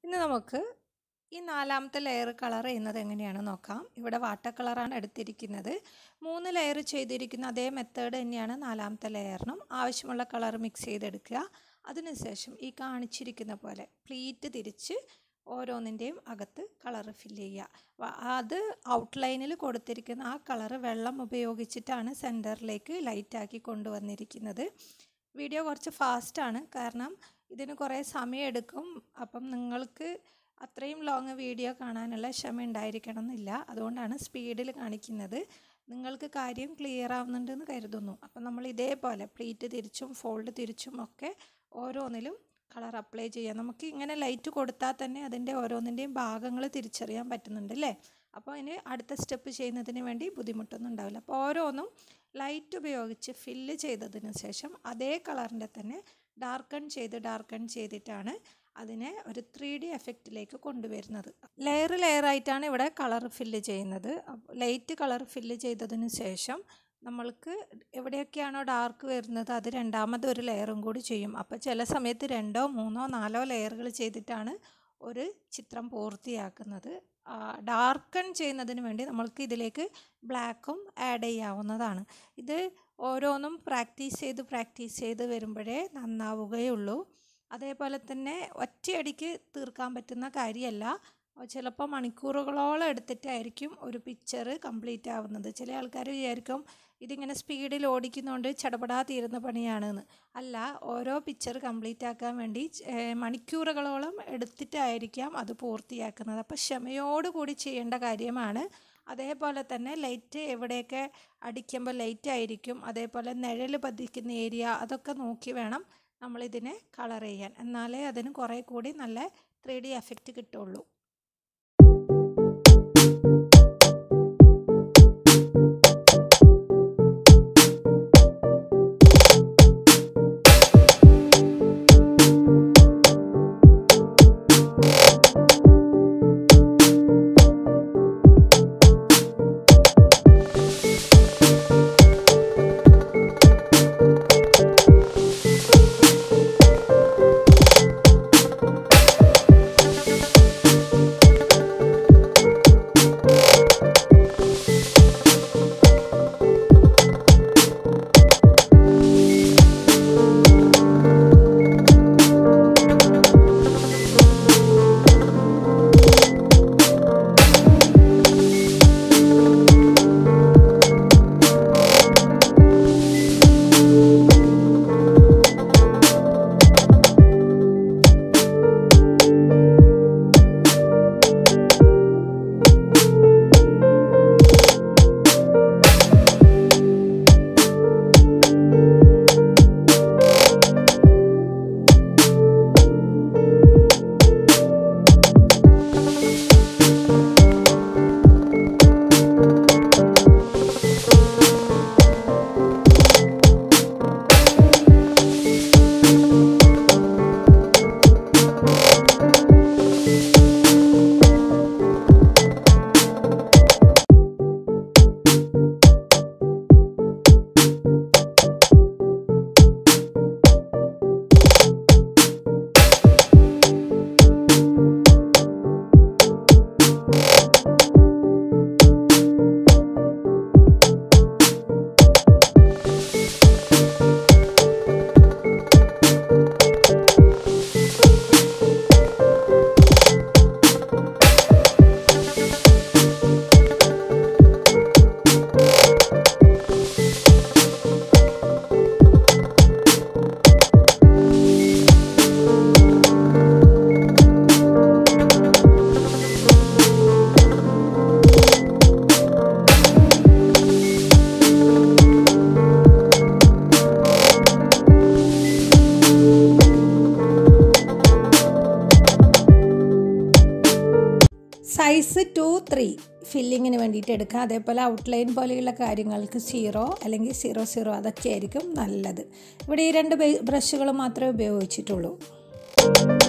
ഇനി നമുക്ക് ഈ നാലാമത്തെ ലെയർ കളർ ചെയ്യുന്നത് എങ്ങനെയാണ് നോക്കാം ഇവിടെ വാട്ടർ കളറാണ് എടുത്തിരിക്കുന്നത് മൂന്ന് ലെയർ ചെയ്തിരിക്കുന്ന അതേ മെത്തേഡ് തന്നെയാണ് നാലാമത്തെ ലെയറിനും ആവശ്യമുള്ള കളർ മിക്സ് ചെയ്തെടുക്കുക അതിനുശേഷം ഈ കാണിച്ചിരിക്കുന്ന പോലെ പ്ലീറ്റ് തിരിച്ച് ഓരോന്നിൻ്റെയും അകത്ത് കളർ ഫില്ല് ചെയ്യുക അത് ഔട്ട്ലൈനിൽ കൊടുത്തിരിക്കുന്ന ആ കളറ് വെള്ളം ഉപയോഗിച്ചിട്ടാണ് സെൻറ്ററിലേക്ക് ലൈറ്റാക്കി കൊണ്ടുവന്നിരിക്കുന്നത് വീഡിയോ കുറച്ച് ഫാസ്റ്റാണ് കാരണം ഇതിന് കുറേ സമയം എടുക്കും അപ്പം നിങ്ങൾക്ക് അത്രയും ലോങ് വീഡിയോ കാണാനുള്ള ക്ഷമ ഉണ്ടായിരിക്കണം എന്നില്ല അതുകൊണ്ടാണ് സ്പീഡിൽ കാണിക്കുന്നത് നിങ്ങൾക്ക് കാര്യം ക്ലിയർ ആവുന്നുണ്ടെന്ന് കരുതുന്നു അപ്പം നമ്മൾ ഇതേപോലെ പ്ലീറ്റ് തിരിച്ചും ഫോൾഡ് തിരിച്ചും ഒക്കെ ഓരോന്നിലും കളർ അപ്ലൈ ചെയ്യാം നമുക്ക് ഇങ്ങനെ ലൈറ്റ് കൊടുത്താൽ തന്നെ അതിൻ്റെ ഓരോന്നിൻ്റെയും ഭാഗങ്ങൾ തിരിച്ചറിയാൻ പറ്റുന്നുണ്ട് അല്ലേ അപ്പോൾ ഇനി അടുത്ത സ്റ്റെപ്പ് ചെയ്യുന്നതിന് വേണ്ടി ബുദ്ധിമുട്ടൊന്നും ഉണ്ടാവില്ല അപ്പോൾ ഓരോന്നും ലൈറ്റ് ഉപയോഗിച്ച് ഫില്ല് ചെയ്തതിന് ശേഷം അതേ കളറിൻ്റെ തന്നെ ഡാർക്കൺ ചെയ്ത് ഡാർക്കൺ ചെയ്തിട്ടാണ് അതിനെ ഒരു ത്രീ ഡി എഫക്റ്റിലേക്ക് കൊണ്ടുവരുന്നത് ലെയർ ലെയറായിട്ടാണ് ഇവിടെ കളർ ഫില്ല് ചെയ്യുന്നത് ലൈറ്റ് കളർ ഫില്ല് ചെയ്തതിന് ശേഷം നമ്മൾക്ക് എവിടെയൊക്കെയാണോ ഡാർക്ക് വരുന്നത് അത് രണ്ടാമത് ഒരു ലെയറും കൂടി ചെയ്യും അപ്പോൾ ചില സമയത്ത് രണ്ടോ മൂന്നോ നാലോ ലെയറുകൾ ചെയ്തിട്ടാണ് ഒരു ചിത്രം പൂർത്തിയാക്കുന്നത് ഡാർക്കൺ ചെയ്യുന്നതിന് വേണ്ടി നമ്മൾക്ക് ഇതിലേക്ക് ബ്ലാക്കും ആഡ് ചെയ്യാവുന്നതാണ് ഇത് ഓരോന്നും പ്രാക്ടീസ് ചെയ്ത് പ്രാക്ടീസ് ചെയ്ത് വരുമ്പോഴേ നന്നാവുകയുള്ളൂ അതേപോലെ തന്നെ ഒറ്റയടിക്ക് തീർക്കാൻ പറ്റുന്ന കാര്യമല്ല ചിലപ്പോൾ മണിക്കൂറുകളോളം എടുത്തിട്ടായിരിക്കും ഒരു പിക്ചർ കംപ്ലീറ്റ് ആവുന്നത് ചില ആൾക്കാർ വിചാരിക്കും ഇതിങ്ങനെ സ്പീഡിൽ ഓടിക്കുന്നതുകൊണ്ട് ചടപടാ തീരുന്ന പണിയാണെന്ന് അല്ല ഓരോ പിക്ചർ കംപ്ലീറ്റ് ആക്കാൻ വേണ്ടി മണിക്കൂറുകളോളം എടുത്തിട്ടായിരിക്കാം അത് പൂർത്തിയാക്കുന്നത് അപ്പോൾ ക്ഷമയോടുകൂടി ചെയ്യേണ്ട കാര്യമാണ് അതേപോലെ തന്നെ ലൈറ്റ് എവിടെയൊക്കെ അടിക്കുമ്പോൾ ലൈറ്റ് ആയിരിക്കും അതേപോലെ നിഴൽ പതിക്കുന്ന ഏരിയ അതൊക്കെ നോക്കി വേണം നമ്മളിതിനെ കളർ ചെയ്യാൻ എന്നാലേ അതിന് കുറേ കൂടി നല്ല ത്രീ ഡി എഫക്റ്റ് കിട്ടുള്ളൂ സൈസ് ടു ത്രീ ഫില്ലിങ്ങിന് വേണ്ടിയിട്ട് എടുക്കുക അതേപോലെ ഔട്ട്ലൈൻ പോലെയുള്ള കാര്യങ്ങൾക്ക് സീറോ അല്ലെങ്കിൽ സീറോ സീറോ അതൊക്കെ ആയിരിക്കും നല്ലത് ഇവിടെ ഈ രണ്ട് ബ്രഷുകൾ മാത്രമേ ഉപയോഗിച്ചിട്ടുള്ളൂ